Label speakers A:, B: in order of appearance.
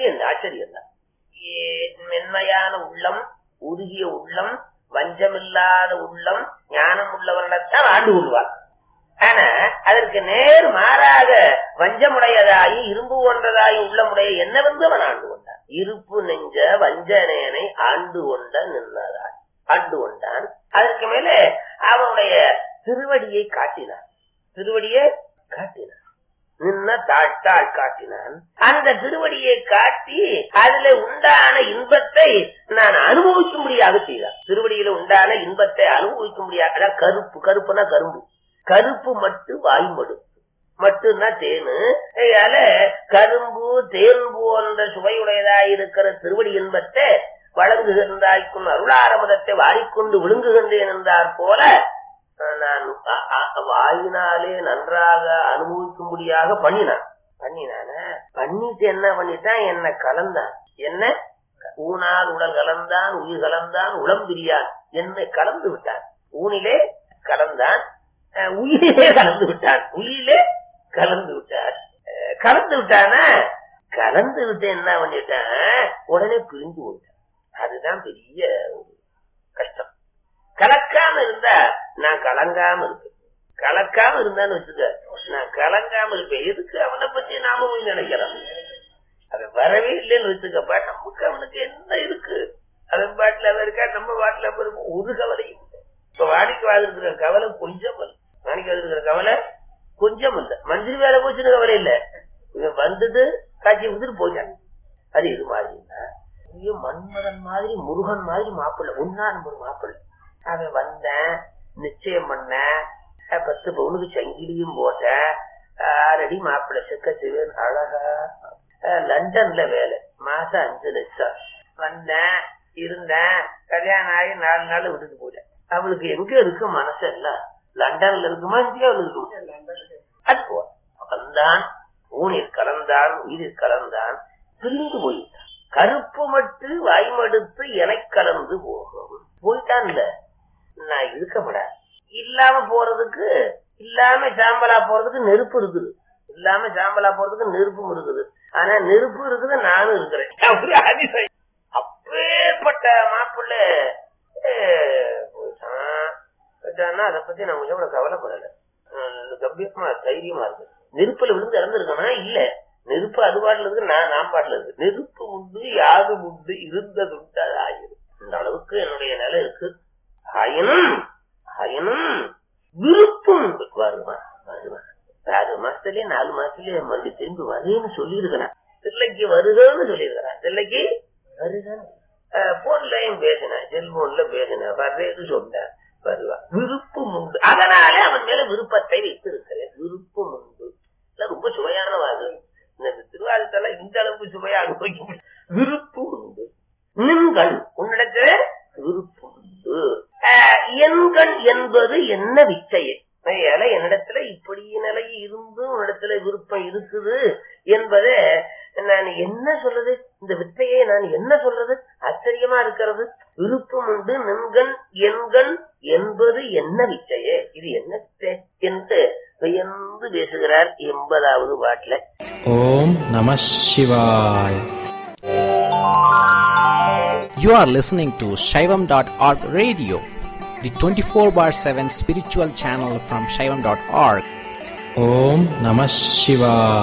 A: இந்த ஆச்சரியம் தான் ஏ- மென்மையான உள்ளம் உருகிய உள்ளம் வஞ்சமில்லாத உள்ளம் ஞானம் உள்ளவர்களைத்தான் ஆண்டு கொள்வார் ஆனா அதற்கு நேர் மாறாக வஞ்சமுடையதாயி இரும்பு போன்றதாயி உள்ளமுடைய என்னவென்று அவன் ஆண்டு கொண்டான் இருப்பு நெஞ்ச வஞ்சனேனை ஆண்டு கொண்ட நின்றதாய் ஆண்டு கொண்டான் அதற்கு மேலே அவனுடைய திருவடியை காட்டினான் திருவடியை காட்டினான் நின்ன தாழ்த்தாள் காட்டினான் அந்த திருவடியை காட்டி அதுல உண்டான இன்பத்தை நான் அனுபவிக்கும்படியாக செய்தான் திருவடியில உண்டான இன்பத்தை அனுபவிக்கும்படியாக அதான் கருப்பு கருப்புனா கரும்பு கருப்பு மட்டு வாய்மடு மட்டுன்னா தேனு அதனால கரும்பு தேன் போன்ற சுவையுடையதாய் இருக்கிற திருவடி இன்பத்தை வழங்குகின்றாய்க்கும் அருளாரமதத்தை வாரிக்கொண்டு விழுங்குகின்றேன் என்றார் போல நான் அ- அ- வாயினாலே நன்றாக அனுபவிக்கும்படியாக பண்ணினான் பண்ணினான பண்ணிட்டு என்ன பண்ணிட்டான் என்ன கலந்தான் என்ன ஊனால் உடல் கலந்தான் உயிர் கலந்தான் உளம் பிரியான் என்னை கலந்து விட்டான் ஊனிலே கலந்தான் அஹ், உயிரிலே கலந்து விட்டான் உயிரிலே கலந்து விட்டான் அஹ், கலந்து விட்டானா கலந்து விட்டு என்ன பண்ணிட்டான் உடனே பிரிஞ்சு போயிட்டான் அதுதான் பெரிய ஒரு கஷ்டம் கலக்காம இருந்தா நான் கலங்காம இருப்பேன் கலக்காம இருந்தான்னு வச்சுக்க நான் கலங்காம இருப்பேன் எதுக்கு அவனை பத்தி நாம போய் நினைக்கிறோம் அவன் வரவே இல்லைன்னு வச்சுக்கப்பா நமக்கு அவனுக்கு என்ன இருக்கு அவன் பாட்டுல அவன் இருக்கா நம்ம பாட்டுல அவன் இருக்கும் ஒரு கவலையும் இல்லை இப்ப வாடிக்கைவாது இருக்கிற கவலை கொஞ்சம் இல்லை வாடிக்கைவாது இருக்கிற கவலை கொஞ்சம் இல்லை மந்திரி வேலை போச்சுன்னு கவலை இல்லை இவன் வந்தது காட்சி வந்துட்டு போயிட்டான் அது இது மாதிரின்னா ஐயோ மன்மதன் மாதிரி முருகன் மாதிரி மாப்பிள்ளை ஒன்னா நம்பர் மாப்பிள்ளை அவன் வந்தேன் நிச்சயம் பண்ணேன் அஹ் பத்து பவுனுக்கு சங்கிலியும் போட்டேன் ஆறடி மாப்பிள்ளை செக்க சிவன் அழகா அஹ் லண்டன்ல வேலை மாசம் அஞ்சு லட்சம் வந்தேன் இருந்தேன் கல்யாணம் ஆகி நாலு நாள் விட்டுட்டு போயிட்டேன் அவளுக்கு எங்க இருக்கு மனசு எல்லாம் லண்டன்ல இருக்குமா இந்தியாவில் இருக்குமா அது போ வந்தான் ஊனில் கலந்தான் உயிரில் கலந்தான் பிரிந்து போயிட்டான் கருப்பு மட்டு வாய்மடுத்து என கலந்து போகும் போயிட்டான்ல நான் இருக்கப்படாது இல்லாம போறதுக்கு இல்லாம சாம்பலா போறதுக்கு நெருப்பு இருக்குது இல்லாம சாம்பலா போறதுக்கு நெருப்பும் இருக்குது ஆனா நெருப்பு இருக்குது நானும் இருக்கிறேன் அப்படி அதிசயம். அப்பேற்பட்ட மாப்பிள்ள போயிட்டான் போயிட்டான்னா அதை பத்தி நான் கொஞ்சம் கூட கவலைப்படல அஹ் கம்பீரமா தைரியமா இருக்கு நெருப்புல விழுந்து இறந்துருக்கனா இல்ல நெருப்பு அது பாட்டுல இருக்கு நான் நான் பாட்டுல இருக்கு நெருப்பு உண்டு யாது உண்டு இருந்ததுண்டு அது ஆயிரும் இந்த அளவுக்கு என்னுடைய நிலை இருக்கு ஆயினும் ஆயினும் விருப்பம் உண்டு. வருவான் வருவான் ஆறு மாசத்துலயே நாலு மாசத்துலயே மறுபடியும் திரும்பி வருன்னு சொல்லியிருக்கிறான் தில்லைக்கு வருகன்னு சொல்லியிருக்கிறான் தில்லைக்கு வருகன்னு போன்லயும் பேசினேன் செல்போன்ல பேசினேன் வர்றேன்னு சொன்னேன் வருவான் விருப்பம் உண்டு அதனால அவன் மேல விருப்பத்தை வைத்திருக்கிறேன் விருப்பம் உண்டு இதெல்லாம் ரொம்ப சுவையான வாக்கு இந்த திருவாரூத்தெல்லாம் இந்த அளவுக்கு சுவையா அனுபவிக்க முடியும். விருப்பம் உண்டு நின்கள் உன்னிடத்துல விருப்பம் உண்டு ஆஹ், எண்கள் என்பது என்ன விச்சையே அதனால என்னிடத்துல இப்படி நிலை இருந்தும் உன்னிடத்துல விருப்பம் இருக்குது என்பதை நான் என்ன சொல்றது இந்த வித்தையை நான் என்ன சொல்றது ஆச்சரியமா இருக்கிறது விருப்பம் உண்டு நின்கள் எண்கள் என்பது என்ன விச்சையே இது என்ன வித்தை என்று வியந்து பேசுகிறார் எண்பதாவது பாட்டுல
B: Om Namah Shivaya. You are listening to Shaivam.org radio, the 24 bar 7 spiritual channel from Shaivam.org. Om Namah Shivaya.